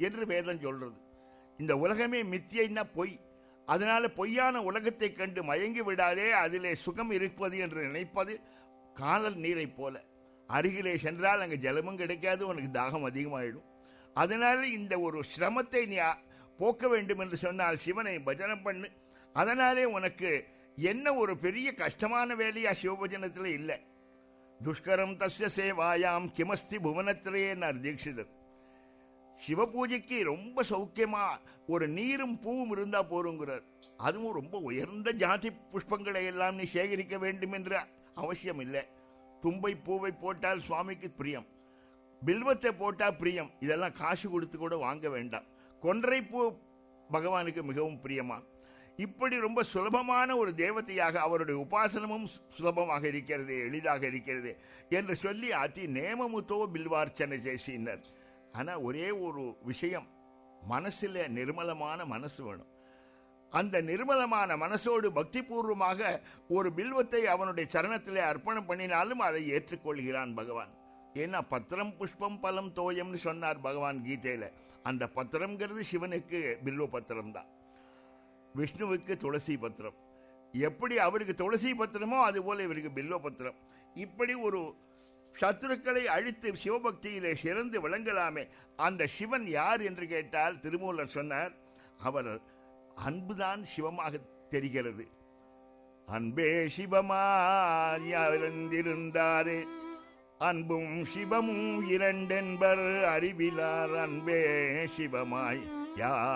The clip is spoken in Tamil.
என்று வேதம் சொல்றது இந்த உலகமே மித்தியைன்னா பொய் அதனால பொய்யான உலகத்தை கண்டு மயங்கி விடாதே அதிலே சுகம் இருப்பது என்று நினைப்பது காணல் நீரை போல அருகிலே சென்றால் அங்கே ஜலமும் கிடைக்காது உனக்கு தாகம் அதிகமாயிடும் அதனால இந்த ஒரு சிரமத்தை நீ அ- போக்க வேண்டும் என்று சொன்னால் சிவனை பஜனம் பண்ணு அதனாலே உனக்கு என்ன ஒரு பெரிய கஷ்டமான வேலையா சிவபஜனத்தில் இல்லை துஷ்கரம் தஸ்ய சேவாயாம் கிமஸ்தி புவனத்திலேன்னார் தீட்சிதர் சிவ பூஜைக்கு ரொம்ப சௌக்கியமா ஒரு நீரும் பூவும் இருந்தா போருங்கிறார் அதுவும் ரொம்ப உயர்ந்த ஜாதி புஷ்பங்களை எல்லாம் நீ சேகரிக்க வேண்டும் என்ற அவசியம் இல்லை தும்பை பூவை போட்டால் சுவாமிக்கு பிரியம் பில்வத்தை போட்டா பிரியம் இதெல்லாம் காசு கொடுத்து கூட வாங்க வேண்டாம் கொன்றை பூ பகவானுக்கு மிகவும் பிரியமா இப்படி ரொம்ப சுலபமான ஒரு தேவதையாக அவருடைய உபாசனமும் சு- சுலபமாக இருக்கிறது எளிதாக இருக்கிறது என்று சொல்லி அதி நேமமுத்தோ பில்வார்ச்சனை செய்சினர் ஆனா ஒரே ஒரு விஷயம் மனசுல நிர்மலமான மனசு வேணும் அந்த நிர்மலமான மனசோடு பக்திபூர்வமாக ஒரு பில்வத்தை அவனுடைய சரணத்திலே அர்ப்பணம் பண்ணினாலும் அதை ஏற்றுக்கொள்கிறான் பகவான் ஏன்னா பத்திரம் புஷ்பம் பலம் தோயம்னு சொன்னார் பகவான் கீதையில அந்த பத்திரம்ங்கிறது சிவனுக்கு பில்வ பத்திரம் தான் விஷ்ணுவுக்கு துளசி பத்திரம் எப்படி அவருக்கு துளசி பத்திரமோ அது போல இவருக்கு பில்வ பத்திரம் இப்படி ஒரு சத்துருக்களை அழித்து சிவபக்தியிலே சிறந்து விளங்கலாமே அந்த சிவன் யார் என்று கேட்டால் திருமூலர் சொன்னார் அவர் அன்புதான் சிவமாக தெரிகிறது அன்பே சிவமாயிருந்தாரே அன்பும் சிவமும் இரண்டென்பர் அறிவிலார் அன்பே சிவமாய் யா